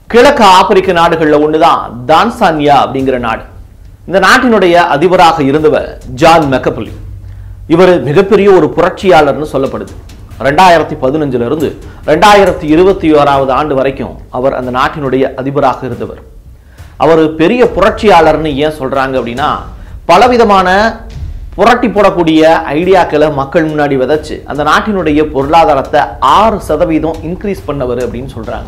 கிழக்கு ஆப்பிரிக்க நாடுகள்ல ஒண்ணுதான் தான்சானியா அப்படிங்கிற நாடு இந்த நாட்டினுடைய அதிபராக இருந்தவர் ஜான் மெக்கபுலி இவர் மிகப்பெரிய ஒரு புரட்சியாளர்னு சொல்லப்படுது ரெண்டாயிரத்தி பதினஞ்சுல இருந்து ரெண்டாயிரத்தி இருபத்தி ஓராவது ஆண்டு வரைக்கும் அவர் அந்த நாட்டினுடைய அதிபராக இருந்தவர் அவர் பெரிய புரட்சியாளர்னு ஏன் சொல்றாங்க அப்படின்னா பலவிதமான புரட்டி போடக்கூடிய ஐடியாக்களை மக்கள் முன்னாடி விதைச்சு அந்த நாட்டினுடைய பொருளாதாரத்தை ஆறு சதவீதம் இன்க்ரீஸ் பண்ணவர் அப்படின்னு சொல்றாங்க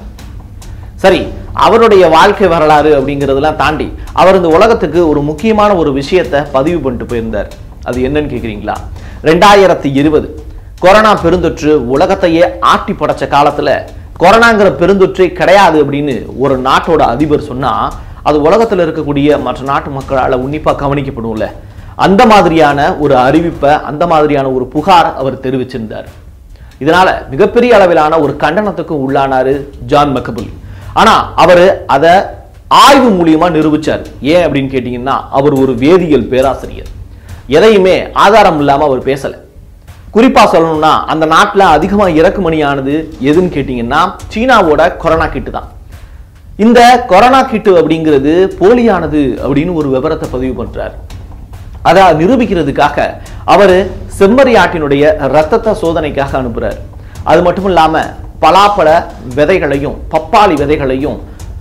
சரி அவருடைய வாழ்க்கை வரலாறு அப்படிங்கிறதெல்லாம் தாண்டி அவர் இந்த உலகத்துக்கு ஒரு முக்கியமான ஒரு விஷயத்தை பதிவு பண்ணிட்டு போயிருந்தார் அது என்னன்னு கேக்குறீங்களா ரெண்டாயிரத்தி இருபது கொரோனா பெருந்தொற்று உலகத்தையே ஆட்டி படைச்ச காலத்துல கொரோனாங்கிற பெருந்தொற்றே கிடையாது அப்படின்னு ஒரு நாட்டோட அதிபர் சொன்னா அது உலகத்துல இருக்கக்கூடிய மற்ற நாட்டு மக்களால உன்னிப்பா கவனிக்கப்படும்ல அந்த மாதிரியான ஒரு அறிவிப்பை அந்த மாதிரியான ஒரு புகார் அவர் தெரிவிச்சிருந்தார் இதனால மிகப்பெரிய அளவிலான ஒரு கண்டனத்துக்கு உள்ளானாரு ஜான் மெக்கபுல் ஆனா அவரு அத ஆய்வு மூலியமா நிரூபிச்சார் ஏன் அப்படின்னு கேட்டீங்கன்னா அவர் ஒரு வேதியியல் பேராசிரியர் எதையுமே ஆதாரம் இல்லாம அவர் பேசல குறிப்பா சொல்லணும்னா அந்த நாட்டுல அதிகமா இறக்குமணியானது எதுன்னு கேட்டீங்கன்னா சீனாவோட கொரோனா கிட்டு தான் இந்த கொரோனா கிட்டு அப்படிங்கிறது போலியானது அப்படின்னு ஒரு விவரத்தை பதிவு பண்றார் அதை நிரூபிக்கிறதுக்காக அவர் செம்மறி ஆட்டினுடைய ரத்தத்தை சோதனைக்காக அனுப்புறார் அது மட்டும் இல்லாம பலாப்பழ விதைகளையும் பப்பாளி விதைகளையும்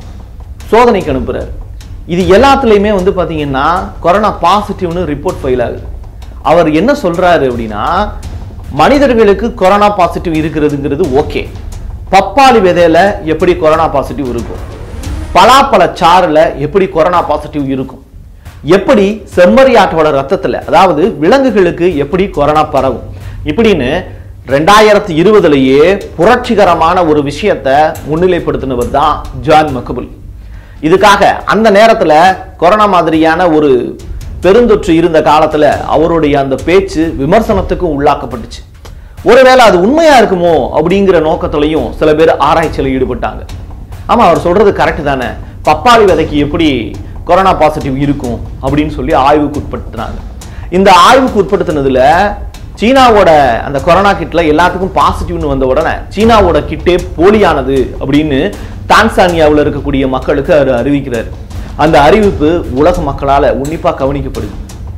சோதனைக்கு அனுப்புறார் இது எல்லாத்துலயுமே வந்து பாத்தீங்கன்னா கொரோனா பாசிட்டிவ்னு ரிப்போர்ட் ஃபைல் ஆகுது அவர் என்ன சொல்றாரு அப்படின்னா மனிதர்களுக்கு கொரோனா பாசிட்டிவ் இருக்கிறதுங்கிறது ஓகே பப்பாளி விதையில எப்படி கொரோனா பாசிட்டிவ் இருக்கும் பலாப்பழ சாறுல எப்படி கொரோனா பாசிட்டிவ் இருக்கும் எப்படி செம்மறி ஆட்டோட ரத்தத்துல அதாவது விலங்குகளுக்கு எப்படி கொரோனா பரவும் இப்படின்னு ரெண்டாயிரத்தி இருபதுலயே புரட்சிகரமான ஒரு விஷயத்தை முன்னிலைப்படுத்தினவர் தான் ஜான் மக்கபுல் இதுக்காக அந்த நேரத்துல கொரோனா மாதிரியான ஒரு பெருந்தொற்று இருந்த காலத்துல அவருடைய அந்த பேச்சு விமர்சனத்துக்கும் உள்ளாக்கப்பட்டுச்சு ஒருவேளை அது உண்மையா இருக்குமோ அப்படிங்கிற நோக்கத்திலையும் சில பேர் ஆராய்ச்சியில் ஈடுபட்டாங்க ஆமா அவர் சொல்றது கரெக்ட் தானே பப்பாளி விதைக்கு எப்படி கொரோனா பாசிட்டிவ் இருக்கும் அப்படின்னு சொல்லி ஆய்வுக்கு உட்படுத்தினாங்க இந்த ஆய்வுக்கு உட்படுத்தினதுல சீனாவோட அந்த கொரோனா கிட்ல எல்லாத்துக்கும் பாசிட்டிவ்னு வந்த உடனே சீனாவோட கிட்டே போலியானது அப்படின்னு தான்சானியாவில் இருக்கக்கூடிய மக்களுக்கு அவர் அறிவிக்கிறார் அந்த அறிவிப்பு உலக மக்களால உன்னிப்பா கவனிக்கப்படுது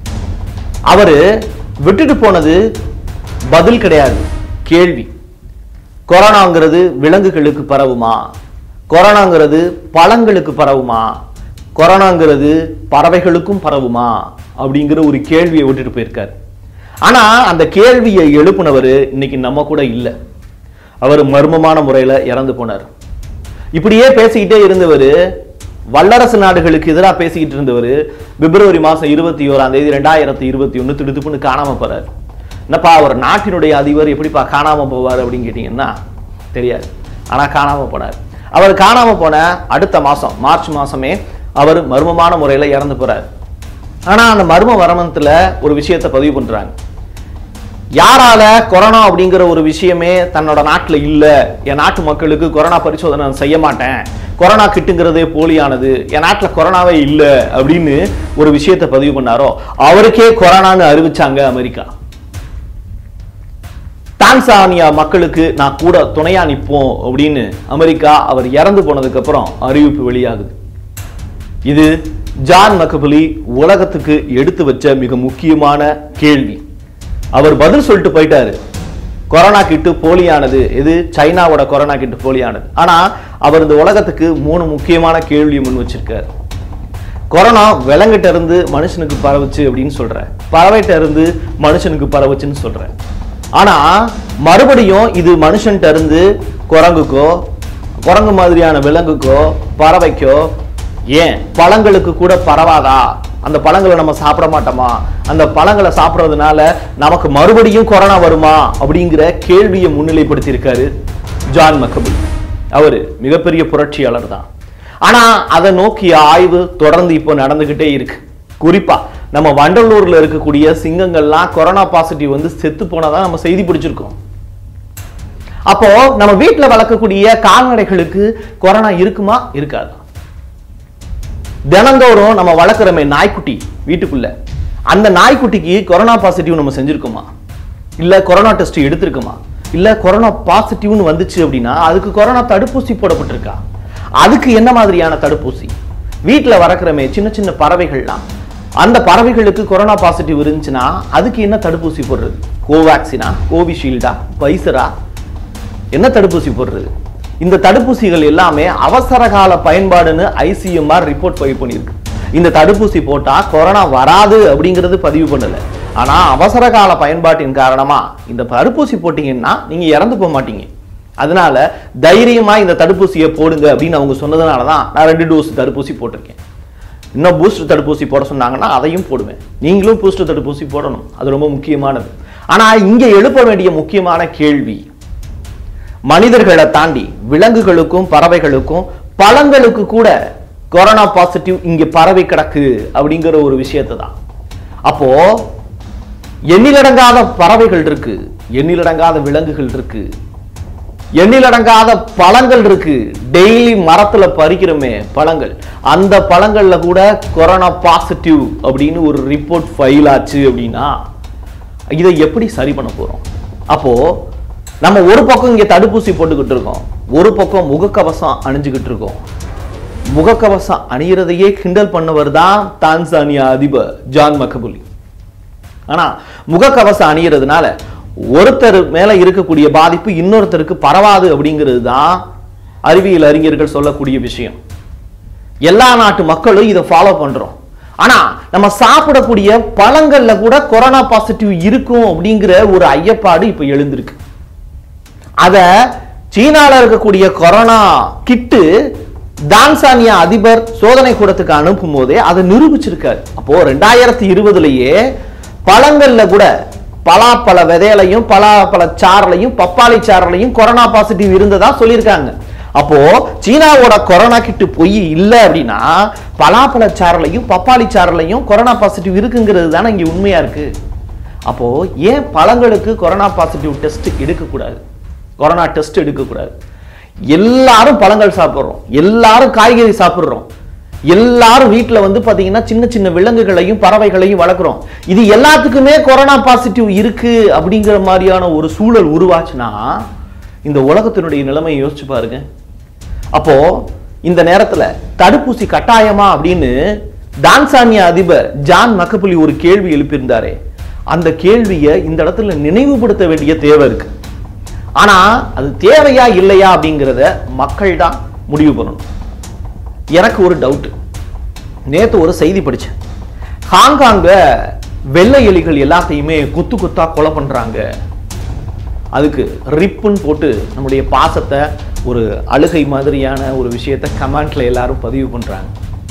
அவரு விட்டுட்டு போனது பதில் கிடையாது கேள்வி கொரோனாங்கிறது விலங்குகளுக்கு பரவுமா கொரோனாங்கிறது பழங்களுக்கு பரவுமா கொரோனாங்கிறது பறவைகளுக்கும் பரவுமா அப்படிங்கிற ஒரு கேள்வியை விட்டுட்டு போயிருக்காரு ஆனா அந்த கேள்வியை எழுப்புனவர் இன்னைக்கு நம்ம கூட இல்லை அவர் மர்மமான முறையில இறந்து போனார் இப்படியே பேசிக்கிட்டே இருந்தவர் வல்லரசு நாடுகளுக்கு எதிராக பேசிக்கிட்டு இருந்தவர் பிப்ரவரி மாசம் இருபத்தி ஓராம் தேதி ரெண்டாயிரத்தி இருபத்தி ஒன்று திடுத்துப்புன்னு காணாம போறாரு என்னப்பா ஒரு நாட்டினுடைய அதிபர் எப்படிப்பா காணாம போவார் அப்படின்னு கேட்டீங்கன்னா தெரியாது ஆனா காணாம போனார் அவர் காணாம போன அடுத்த மாசம் மார்ச் மாசமே அவர் மர்மமான முறையில இறந்து போறார் ஆனா அந்த மர்ம வரமத்துல ஒரு விஷயத்தை பதிவு பண்றாங்க யாரால கொரோனா அப்படிங்கிற ஒரு விஷயமே தன்னோட நாட்டுல இல்ல என் நாட்டு மக்களுக்கு கொரோனா பரிசோதனை நான் செய்ய மாட்டேன் கொரோனா கிட்டுங்கிறதே போலியானது என் நாட்டுல கொரோனாவே இல்ல அப்படின்னு ஒரு விஷயத்தை பதிவு பண்ணாரோ அவருக்கே கொரோனான்னு அறிவிச்சாங்க அமெரிக்கா டான்சானியா மக்களுக்கு நான் கூட துணையா நிற்போம் அப்படின்னு அமெரிக்கா அவர் இறந்து போனதுக்கு அப்புறம் அறிவிப்பு வெளியாகுது இது ஜான் மக்கபலி உலகத்துக்கு எடுத்து வச்ச மிக முக்கியமான கேள்வி அவர் பதில் சொல்லிட்டு போயிட்டாரு கொரோனா கிட்டு போலியானது இது சைனாவோட கொரோனா கிட்டு போலியானது ஆனா அவர் இந்த உலகத்துக்கு மூணு முக்கியமான கேள்வியை முன் வச்சிருக்காரு கொரோனா விலங்கிட்ட இருந்து மனுஷனுக்கு பரவுச்சு அப்படின்னு சொல்ற பறவைட்ட இருந்து மனுஷனுக்கு பரவுச்சுன்னு சொல்ற ஆனா மறுபடியும் இது மனுஷன்ட்ட இருந்து குரங்குக்கோ குரங்கு மாதிரியான விலங்குக்கோ பறவைக்கோ ஏன் பழங்களுக்கு கூட பரவாதா அந்த பழங்களை நம்ம சாப்பிட மாட்டோமா அந்த பழங்களை சாப்பிட்றதுனால நமக்கு மறுபடியும் கொரோனா வருமா அப்படிங்கிற கேள்வியை முன்னிலைப்படுத்தி இருக்காரு ஜான் மக்கபுல் அவரு மிகப்பெரிய புரட்சியாளர் தான் ஆனா அதை நோக்கிய ஆய்வு தொடர்ந்து இப்போ நடந்துகிட்டே இருக்கு குறிப்பா நம்ம வண்டலூர்ல இருக்கக்கூடிய சிங்கங்கள்லாம் கொரோனா பாசிட்டிவ் வந்து செத்து போனதா நம்ம செய்தி பிடிச்சிருக்கோம் அப்போ நம்ம வீட்டுல வளர்க்கக்கூடிய கால்நடைகளுக்கு கொரோனா இருக்குமா இருக்காதா தினந்தோறும் நம்ம வளர்க்குறோமே நாய்க்குட்டி வீட்டுக்குள்ள அந்த நாய்க்குட்டிக்கு கொரோனா பாசிட்டிவ் நம்ம செஞ்சிருக்கோமா இல்ல கொரோனா டெஸ்ட் எடுத்திருக்கோமா இல்ல கொரோனா பாசிட்டிவ்னு வந்துச்சு அப்படின்னா அதுக்கு கொரோனா தடுப்பூசி போடப்பட்டிருக்கா அதுக்கு என்ன மாதிரியான தடுப்பூசி வீட்டில் வளர்க்குறமே சின்ன சின்ன பறவைகள்லாம் அந்த பறவைகளுக்கு கொரோனா பாசிட்டிவ் இருந்துச்சுன்னா அதுக்கு என்ன தடுப்பூசி போடுறது கோவேக்சினா கோவிஷீல்டா பைசரா என்ன தடுப்பூசி போடுறது இந்த தடுப்பூசிகள் எல்லாமே அவசர கால பயன்பாடுன்னு ஐசிஎம்ஆர் ரிப்போர்ட் பதிவு பண்ணியிருக்கு இந்த தடுப்பூசி போட்டா கொரோனா வராது அப்படிங்கிறது பதிவு பண்ணல ஆனா அவசர கால பயன்பாட்டின் காரணமா இந்த தடுப்பூசி போட்டீங்கன்னா நீங்க இறந்து போக மாட்டீங்க அதனால தைரியமா இந்த தடுப்பூசியை போடுங்க அப்படின்னு அவங்க சொன்னதுனால தான் நான் ரெண்டு டோஸ் தடுப்பூசி போட்டிருக்கேன் இன்னும் பூஸ்டர் தடுப்பூசி போட சொன்னாங்கன்னா அதையும் போடுவேன் நீங்களும் பூஸ்டர் தடுப்பூசி போடணும் அது ரொம்ப முக்கியமானது ஆனா இங்க எழுப்ப வேண்டிய முக்கியமான கேள்வி மனிதர்களை தாண்டி விலங்குகளுக்கும் பறவைகளுக்கும் பழங்களுக்கு கூட கொரோனா பாசிட்டிவ் இங்க பரவி கிடக்கு அப்படிங்கிற ஒரு விஷயத்தை தான் அப்போ எண்ணிலடங்காத பறவைகள் இருக்கு எண்ணிலடங்காத விலங்குகள் இருக்கு எண்ணிலடங்காத பழங்கள் இருக்கு டெய்லி மரத்துல பறிக்கிறோமே பழங்கள் அந்த பழங்கள்ல கூட கொரோனா பாசிட்டிவ் அப்படின்னு ஒரு ரிப்போர்ட் ஃபைல் ஆச்சு அப்படின்னா இதை எப்படி சரி பண்ண போறோம் அப்போ நம்ம ஒரு பக்கம் இங்க தடுப்பூசி போட்டுக்கிட்டு இருக்கோம் ஒரு பக்கம் முகக்கவசம் அணிஞ்சுக்கிட்டு இருக்கோம் முகக்கவசம் அணியறதையே கிண்டல் பண்ணவர் தான் தான்சானியா அதிபர் ஜான் மக்கபுலி ஆனா முகக்கவசம் அணியறதுனால ஒருத்தர் மேல இருக்கக்கூடிய பாதிப்பு இன்னொருத்தருக்கு பரவாது அப்படிங்கிறது தான் அறிவியல் அறிஞர்கள் சொல்லக்கூடிய விஷயம் எல்லா நாட்டு மக்களும் இதை ஃபாலோ பண்றோம் ஆனா நம்ம சாப்பிடக்கூடிய பழங்கள்ல கூட கொரோனா பாசிட்டிவ் இருக்கும் அப்படிங்கிற ஒரு ஐயப்பாடு இப்ப எழுந்திருக்கு அத சீனால இருக்கக்கூடிய கொரோனா கிட்டு தான்சானியா அதிபர் சோதனை கூடத்துக்கு அனுப்பும் போதே அதை நிரூபிச்சிருக்காரு அப்போ ரெண்டாயிரத்தி இருபதுலயே பழங்கள்ல கூட பலாப்பழ விதையிலையும் பலாப்பழ சாறுலையும் பப்பாளி சாறுலையும் கொரோனா பாசிட்டிவ் இருந்ததா சொல்லியிருக்காங்க அப்போ சீனாவோட கொரோனா கிட்டு பொய் இல்லை அப்படின்னா பலாப்பழ சாறுலையும் பப்பாளி சாறுலையும் கொரோனா பாசிட்டிவ் இருக்குங்கிறது தானே இங்க உண்மையா இருக்கு அப்போ ஏன் பழங்களுக்கு கொரோனா பாசிட்டிவ் டெஸ்ட் எடுக்கக்கூடாது கொரோனா டெஸ்ட் எடுக்கக்கூடாது எல்லாரும் பழங்கள் சாப்பிட்றோம் எல்லாரும் காய்கறி சாப்பிட்றோம் எல்லாரும் வீட்ல வந்து பாத்தீங்கன்னா சின்ன சின்ன விலங்குகளையும் பறவைகளையும் வளர்க்குறோம் இது எல்லாத்துக்குமே கொரோனா பாசிட்டிவ் இருக்கு அப்படிங்கிற மாதிரியான ஒரு சூழல் உருவாச்சுன்னா இந்த உலகத்தினுடைய நிலைமையை யோசிச்சு பாருங்க அப்போ இந்த நேரத்துல தடுப்பூசி கட்டாயமா அப்படின்னு டான்சானியா அதிபர் ஜான் மக்கபுலி ஒரு கேள்வி எழுப்பியிருந்தாரே அந்த கேள்வியை இந்த இடத்துல நினைவுபடுத்த வேண்டிய தேவை இருக்கு ஆனா அது தேவையா இல்லையா அப்படிங்கிறத மக்கள் தான் முடிவு பண்ணணும் எனக்கு ஒரு டவுட் நேத்து ஒரு செய்தி படிச்சேன் ஹாங்காங்க வெள்ளை எலிகள் எல்லாத்தையுமே குத்து குத்தா கொலை பண்றாங்க அதுக்கு ரிப்புன்னு போட்டு நம்முடைய பாசத்தை ஒரு அழுகை மாதிரியான ஒரு விஷயத்தை கமெண்ட்ல எல்லாரும் பதிவு பண்றாங்க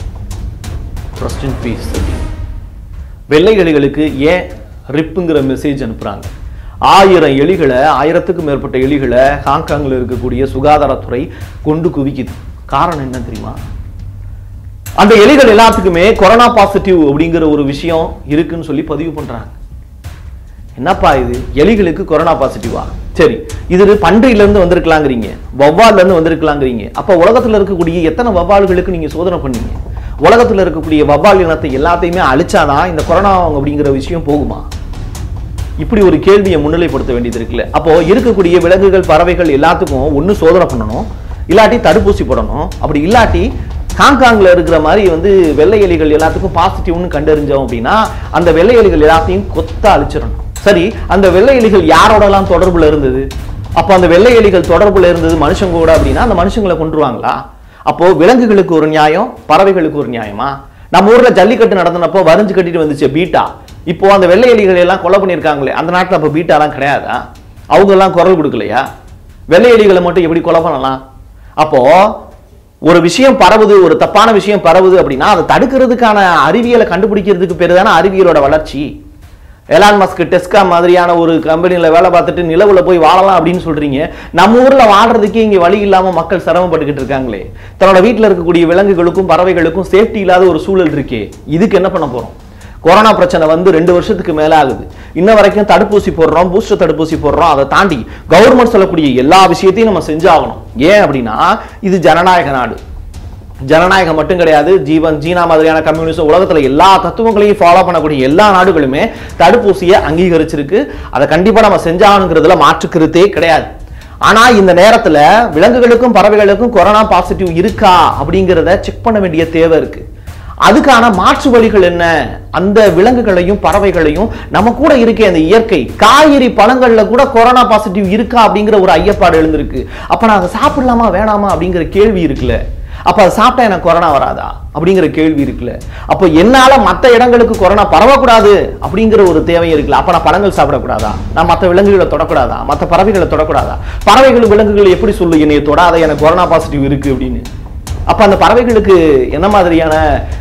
Rest in peace அப்படின்னு. வெள்ளை எலிகளுக்கு ஏன் ரிப்புங்கிற மெசேஜ் அனுப்புறாங்க ஆயிரம் எலிகளை ஆயிரத்துக்கும் மேற்பட்ட எலிகளை ஹாங்காங்கில் இருக்கக்கூடிய சுகாதாரத்துறை கொண்டு குவிக்குது காரணம் என்ன தெரியுமா அந்த எலிகள் எல்லாத்துக்குமே கொரோனா பாசிட்டிவ் அப்படிங்கிற ஒரு விஷயம் இருக்குன்னு சொல்லி பதிவு பண்றாங்க என்னப்பா இது எலிகளுக்கு கொரோனா பாசிட்டிவா சரி இது பன்றியில இருந்து வந்திருக்கலாங்கிறீங்க வவ்வால்ல இருந்து வந்திருக்கலாங்கிறீங்க அப்ப உலகத்துல இருக்கக்கூடிய எத்தனை வவ்வால்களுக்கு நீங்க சோதனை பண்ணீங்க உலகத்துல இருக்கக்கூடிய வவ்வால் இனத்தை எல்லாத்தையுமே அழிச்சாதான் இந்த கொரோனா அப்படிங்கிற விஷயம் போகுமா இப்படி ஒரு கேள்வியை முன்னிலைப்படுத்த வேண்டியது இருக்குல்ல அப்போ இருக்கக்கூடிய விலங்குகள் பறவைகள் எல்லாத்துக்கும் ஒண்ணு சோதனை பண்ணணும் இல்லாட்டி தடுப்பூசி போடணும் அப்படி இல்லாட்டி ஹாங்காங்ல இருக்கிற மாதிரி வந்து வெள்ளை எலிகள் எல்லாத்துக்கும் பாசிட்டிவ்னு கண்டறிஞ்சோம் அப்படின்னா அந்த வெள்ளை எலிகள் எல்லாத்தையும் கொத்த அழிச்சிடணும் சரி அந்த வெள்ளை எலிகள் யாரோடலாம் தொடர்புல இருந்தது அப்போ அந்த வெள்ளை எலிகள் தொடர்புல இருந்தது மனுஷங்க கூட அப்படின்னா அந்த மனுஷங்களை கொன்றுவாங்களா அப்போ விலங்குகளுக்கு ஒரு நியாயம் பறவைகளுக்கு ஒரு நியாயமா நம்ம ஊர்ல ஜல்லிக்கட்டு நடந்தனப்போ வரிஞ்சு கட்டிட்டு வந்துச்சு பீட்டா இப்போ அந்த வெள்ளை எலிகளை எல்லாம் கொலை பண்ணியிருக்காங்களே அந்த நாட்டில் அப்போ பீட்டாலாம் கிடையாதா அவங்க எல்லாம் குரல் கொடுக்கலையா வெள்ளை எலிகளை மட்டும் எப்படி கொலை பண்ணலாம் அப்போ ஒரு விஷயம் பரவுது ஒரு தப்பான விஷயம் பரவுது அப்படின்னா அதை தடுக்கிறதுக்கான அறிவியலை கண்டுபிடிக்கிறதுக்கு பேர் தானே அறிவியலோட வளர்ச்சி எலான் மஸ்க் டெஸ்கா மாதிரியான ஒரு கம்பெனில வேலை பார்த்துட்டு நிலவுல போய் வாழலாம் அப்படின்னு சொல்றீங்க நம்ம ஊர்ல வாழ்றதுக்கே இங்க வழி இல்லாம மக்கள் சிரமப்பட்டுக்கிட்டு இருக்காங்களே தன்னோட வீட்டுல இருக்கக்கூடிய விலங்குகளுக்கும் பறவைகளுக்கும் சேஃப்டி இல்லாத ஒரு சூழல் இருக்கே இதுக்கு என்ன பண்ண போறோம் கொரோனா பிரச்சனை வந்து ரெண்டு வருஷத்துக்கு மேல ஆகுது இன்ன வரைக்கும் தடுப்பூசி போடுறோம் பூஸ்டர் தடுப்பூசி போடுறோம் அதை தாண்டி கவர்மெண்ட் சொல்லக்கூடிய எல்லா விஷயத்தையும் நம்ம செஞ்சாகணும் ஏன் அப்படின்னா இது ஜனநாயக நாடு ஜனநாயகம் மட்டும் கிடையாது ஜீவன் ஜீனா மாதிரியான கம்யூனிசம் உலகத்துல எல்லா தத்துவங்களையும் ஃபாலோ பண்ணக்கூடிய எல்லா நாடுகளுமே தடுப்பூசியை அங்கீகரிச்சிருக்கு அதை கண்டிப்பா நம்ம செஞ்சாகணுங்கிறதுல மாற்றுக்கிறதே கிடையாது ஆனா இந்த நேரத்துல விலங்குகளுக்கும் பறவைகளுக்கும் கொரோனா பாசிட்டிவ் இருக்கா அப்படிங்கிறத செக் பண்ண வேண்டிய தேவை இருக்கு அதுக்கான மாற்று வழிகள் என்ன அந்த விலங்குகளையும் பறவைகளையும் நம்ம கூட இருக்க இந்த இயற்கை காய்கறி பழங்கள்ல கூட கொரோனா பாசிட்டிவ் இருக்கா அப்படிங்கிற ஒரு ஐயப்பாடு எழுந்திருக்கு அப்ப நான் அதை சாப்பிடலாமா வேணாமா அப்படிங்கிற கேள்வி இருக்குல்ல அப்ப அதை சாப்பிட்டா எனக்கு கொரோனா வராதா அப்படிங்கிற கேள்வி இருக்குல்ல அப்ப என்னால மத்த இடங்களுக்கு கொரோனா பரவக்கூடாது அப்படிங்கிற ஒரு தேவை இருக்குல்ல அப்ப நான் பழங்கள் சாப்பிடக்கூடாதா நான் மத்த விலங்குகளை தொடக்கூடாதா மத்த பறவைகளை தொடக்கூடாதா பறவைகள் விலங்குகள் எப்படி சொல்லு என்னைய தொடாத எனக்கு கொரோனா பாசிட்டிவ் இருக்கு அப்படின்னு அப்ப அந்த பறவைகளுக்கு என்ன மாதிரியான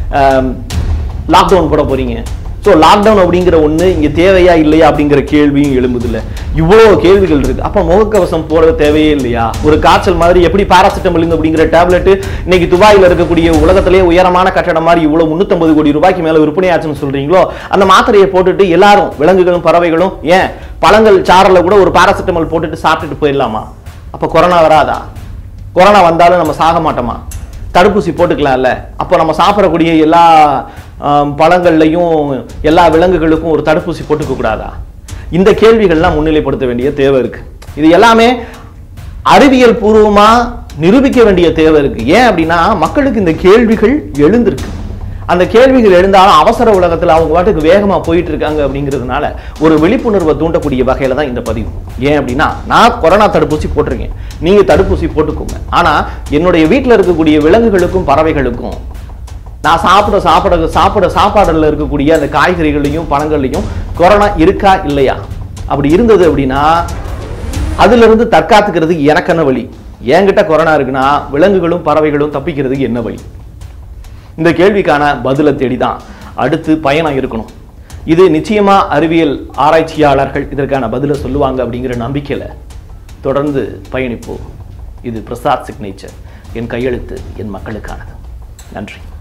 லாக்டவுன் போட போறீங்க ஸோ லாக்டவுன் அப்படிங்கிற ஒண்ணு இங்க தேவையா இல்லையா அப்படிங்கிற கேள்வியும் எழும்புது இல்ல இவ்வளோ கேள்விகள் இருக்கு அப்ப முகக்கவசம் போட தேவையே இல்லையா ஒரு காய்ச்சல் மாதிரி எப்படி பாராசிட்டமல் அப்படிங்கிற டேப்லெட் இன்னைக்கு துபாயில இருக்கக்கூடிய உலகத்திலேயே உயரமான கட்டடம் மாதிரி இவ்வளவு முன்னூத்தம்பது கோடி ரூபாய்க்கு மேல விற்பனையாச்சுன்னு சொல்றீங்களோ அந்த மாத்திரையை போட்டுட்டு எல்லாரும் விலங்குகளும் பறவைகளும் ஏன் பழங்கள் சாறில் கூட ஒரு பாராசிட்டமல் போட்டுட்டு சாப்பிட்டுட்டு போயிடலாமா அப்ப கொரோனா வராதா கொரோனா வந்தாலும் நம்ம சாக மாட்டோமா தடுப்பூசி போட்டுக்கலாம்ல அப்போ நம்ம சாப்பிடக்கூடிய எல்லா ஆம், பழங்கள்லையும் எல்லா விலங்குகளுக்கும் ஒரு தடுப்பூசி போட்டுக்க கூடாதா இந்த கேள்விகள்லாம் முன்னிலைப்படுத்த வேண்டிய தேவை இருக்கு இது எல்லாமே அறிவியல் பூர்வமா நிரூபிக்க வேண்டிய தேவை இருக்கு ஏன் அப்படின்னா மக்களுக்கு இந்த கேள்விகள் எழுந்திருக்கு அந்த கேள்விகள் எழுந்தாலும் அவசர உலகத்துல அவங்க பாட்டுக்கு வேகமா போயிட்டு இருக்காங்க அப்படிங்கிறதுனால ஒரு விழிப்புணர்வை தூண்டக்கூடிய வகையில தான் இந்த பதிவு ஏன் அப்படின்னா நான் கொரோனா தடுப்பூசி போட்டிருக்கேன் நீங்க தடுப்பூசி போட்டுக்கோங்க ஆனா என்னுடைய வீட்டில் இருக்கக்கூடிய விலங்குகளுக்கும் பறவைகளுக்கும் நான் சாப்பிட சாப்பிட சாப்பிட சாப்பாடுல இருக்கக்கூடிய அந்த காய்கறிகளையும் பழங்களையும் கொரோனா இருக்கா இல்லையா அப்படி இருந்தது அப்படின்னா அதுல இருந்து தற்காத்துக்கிறதுக்கு எனக்கு என்ன வழி என்கிட்ட கொரோனா இருக்குன்னா விலங்குகளும் பறவைகளும் தப்பிக்கிறதுக்கு என்ன வழி இந்த கேள்விக்கான பதிலை தேடிதான் அடுத்து பயணம் இருக்கணும் இது நிச்சயமா அறிவியல் ஆராய்ச்சியாளர்கள் இதற்கான பதிலை சொல்லுவாங்க அப்படிங்கிற நம்பிக்கையில தொடர்ந்து பயணிப்போம் இது பிரசாத் சிக்னேச்சர் என் கையெழுத்து என் மக்களுக்கானது நன்றி